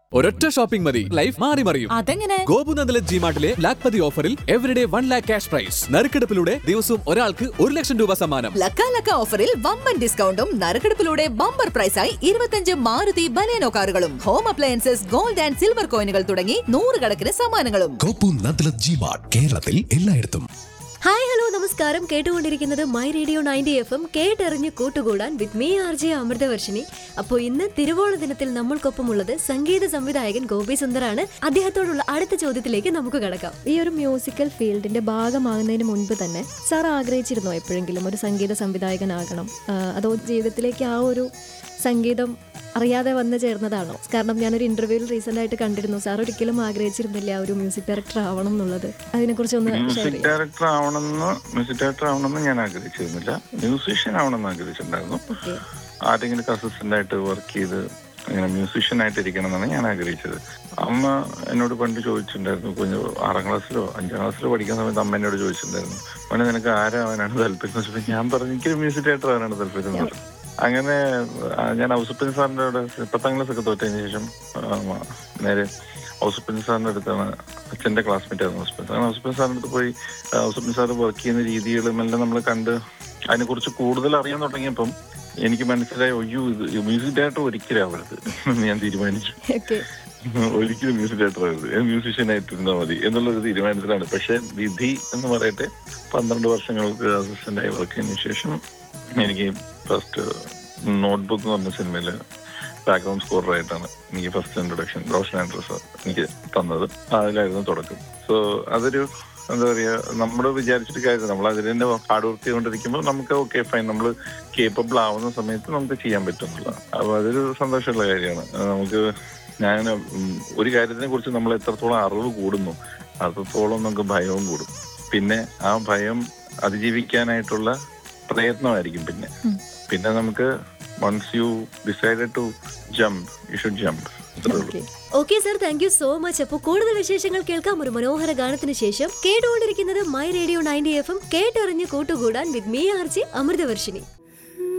ഒരൊറ്റ ഷോപ്പിംഗ് മതി ലൈഫ് മാറി മറിയും അതെങ്ങനെ ഗോപുനന്ദല ജി മാർട്ടിലെ ലാക്പതി ഓഫറിൽ everyday one lakh cash prize നറുക്കെടുപ്പിലൂടെ ദിവസവും ഒരാൾക്ക് ഒരു ലക്ഷം രൂപ സമ്മാനം ലക്ക ലക്ക ഓഫറിൽ വമ്പൻ ഡിസ്കൗണ്ടും നറുക്കെടുപ്പിലൂടെ ബമ്പർ പ്രൈസായി ഇരുപത്തഞ്ച് മാരുതി ബലേനോ കാറുകളും home appliances gold and silver കോയിനുകൾ തുടങ്ങി നൂറുകണക്കിന് സമ്മാനങ്ങളും കോപ്പു നദ്ലത് ജി മാർട്ട് കേരളത്തിൽ എല്ലായിടത്തും ഹായ് ഹലോ നമസ്കാരം കേട്ടുകൊണ്ടിരിക്കുന്നത് my radio ninety F M കേട്ടെറിഞ്ഞ് കൂട്ടുകൂടാൻ with me R J Amruthavarshini അപ്പോൾ ഇന്ന് തിരുവോണ ദിനത്തിൽ നമ്മൾക്കൊപ്പമുള്ളത് സംഗീത സംവിധായകൻ ഗോപി സുന്ദറാണ് അദ്ദേഹത്തോടുള്ള അടുത്ത ചോദ്യത്തിലേക്ക് നമുക്ക് കടക്കാം ഈ ഒരു മ്യൂസിക്കൽ ഫീൽഡിന്റെ ഭാഗമാകുന്നതിന് മുൻപ് തന്നെ സാർ ആഗ്രഹിച്ചിരുന്നോ എപ്പോഴെങ്കിലും ഒരു സംഗീത സംവിധായകനാകണം ആ, അതോ ജീവിതത്തിലേക്ക് ആ ഒരു സംഗീതം അറിയാതെ വന്നു ചേർന്നതാണോ കാരണം ഞാനൊരു ഇന്റർവ്യൂവിൽ റീസെന്റ് ആയിട്ട് കണ്ടിരുന്നു സാർ ഒരിക്കലും ആഗ്രഹിച്ചിരുന്നില്ല ഒരു മ്യൂസിക് ഡയറക്ടർ ആവണം എന്നുള്ളത് അതിനെക്കുറിച്ച് ഒന്ന് ഷെയർ മ്യൂസിക് ചെയ്യാം ഡയറക്ടർ ആവണമെന്ന് മ്യൂസിക് ഡയറക്ടർ ആവണമെന്ന് ഞാൻ ആഗ്രഹിച്ചിരുന്നില്ല മ്യൂസീഷ്യൻ ആവണമെന്ന് ആഗ്രഹിച്ചിട്ടുണ്ടായിരുന്നു ഓക്കെ ആരെങ്കിലും അസിസ്റ്റന്റ് ആയിട്ട് വർക്ക് ചെയ്ത് ഇങ്ങനെ മ്യൂസീഷ്യൻ ആയിട്ട് ഇരിക്കണം എന്നാണ് ഞാൻ ആഗ്രഹിച്ചത് അമ്മ എന്നോട് പണ്ട് ചോദിച്ചിട്ടുണ്ടായിരുന്നു കുഞ്ഞു ആറാം ക്ലാസ്സിലോ അഞ്ചാം ക്ലാസ്സിലോ പഠിക്കുന്ന സമയത്ത് അമ്മ എന്നോട് ചോദിച്ചിട്ടുണ്ടായിരുന്നു മോനെ നിനക്ക് ആരാവാനാണ് താല്പര്യം എന്ന് വെച്ചപ്പോൾ ഞാൻ പറഞ്ഞു എനിക്ക് മ്യൂസിക് ഡയറക്ടർ ആവാനാണ് താല്പര്യം എന്ന് പറഞ്ഞു അങ്ങനെ ആ, ഞാൻ ഔസപ്പൻ സാറിന്റെ അവിടെ പത്താം ക്ലാസ് ഒക്കെ തോറ്റതിന് ശേഷം ആ, നേരെ ഔസപ്പൻ സാറിന്റെ അടുത്താണ് അച്ഛന്റെ ക്ലാസ്മേറ്റ് ആയിരുന്നു ഔസപ്പൻ സാർ ഔസപ്പൻ സാറിന്റെ അടുത്ത് പോയി ആ, ഔസപ്പൻ സാർ വർക്ക് ചെയ്യുന്ന രീതികളും എല്ലാം നമ്മൾ കണ്ട് അതിനെക്കുറിച്ച് കൂടുതൽ അറിയാൻ തുടങ്ങിയപ്പം എനിക്ക് മനസ്സിലായി ഒയ്യോ ഇത് മ്യൂസിക് ഡയറക്ടർ ഒരിക്കലും ആവരുത് എന്ന് ഞാൻ തീരുമാനിച്ചു ഓക്കെ ഒരിക്കലും മ്യൂസിക് ഡയറക്ടർ ആവരുത് മ്യൂസിഷ്യൻ ആയിട്ടിരുന്നാൽ മതി എന്നുള്ളൊരു തീരുമാനത്തിലാണ് പക്ഷെ വിധി എന്ന് പറയട്ടെ പന്ത്രണ്ട് വർഷങ്ങൾക്ക് അസിസ്റ്റന്റ് ആയി വർക്ക് ചെയ്തതിനു ശേഷം എനിക്ക് ഫസ്റ്റ് നോട്ട്ബുക്ക് എന്ന് പറഞ്ഞ സിനിമയില് ബാക്ക്ഗ്രൗണ്ട് സ്കോറർ ആയിട്ടാണ് എനിക്ക് ഫസ്റ്റ് ഇൻട്രൊഡക്ഷൻ റോഷൻ ആൻഡ്രസ് എനിക്ക് തന്നത് അതിലായിരുന്നു തുടക്കം സോ അതൊരു എന്താ പറയാ നമ്മൾ വിചാരിച്ചിട്ട് കാര്യം നമ്മൾ അതിൽ തന്നെ ഹാർഡ് വർക്ക് ചെയ്തുകൊണ്ടിരിക്കുമ്പോൾ നമുക്ക് ഓക്കെ ഫൈൻ നമ്മൾ കേപ്പബിൾ ആവുന്ന സമയത്ത് നമുക്ക് ചെയ്യാൻ പറ്റുന്നില്ല അപ്പൊ അതൊരു സന്തോഷമുള്ള കാര്യമാണ് നമുക്ക് ഞാൻ ഉം, ഒരു കാര്യത്തിനെ കുറിച്ച് നമ്മൾ എത്രത്തോളം അറിവ് കൂടുന്നു അത്രത്തോളം നമുക്ക് ഭയവും കൂടും പിന്നെ ആ ഭയം അതിജീവിക്കാനായിട്ടുള്ള പ്രയത്നമായിരിക്കും പിന്നെ പിന്നെ നമുക്ക് once you decided to jump you should jump അത്രേ ഉള്ളൂ okay okay sir thank you so much അപ്പോൾ കൂടുതൽ വിശേഷങ്ങൾ കേൾക്കാം ഒരു മനോഹര ഗാനത്തിന് ശേഷം കേട്ടുകൊണ്ടിരിക്കുന്നത് my radio ninety F M കേട്ടെറിഞ്ഞ് കൂട്ടുകൂടാൻ with me R J Amruthavarshini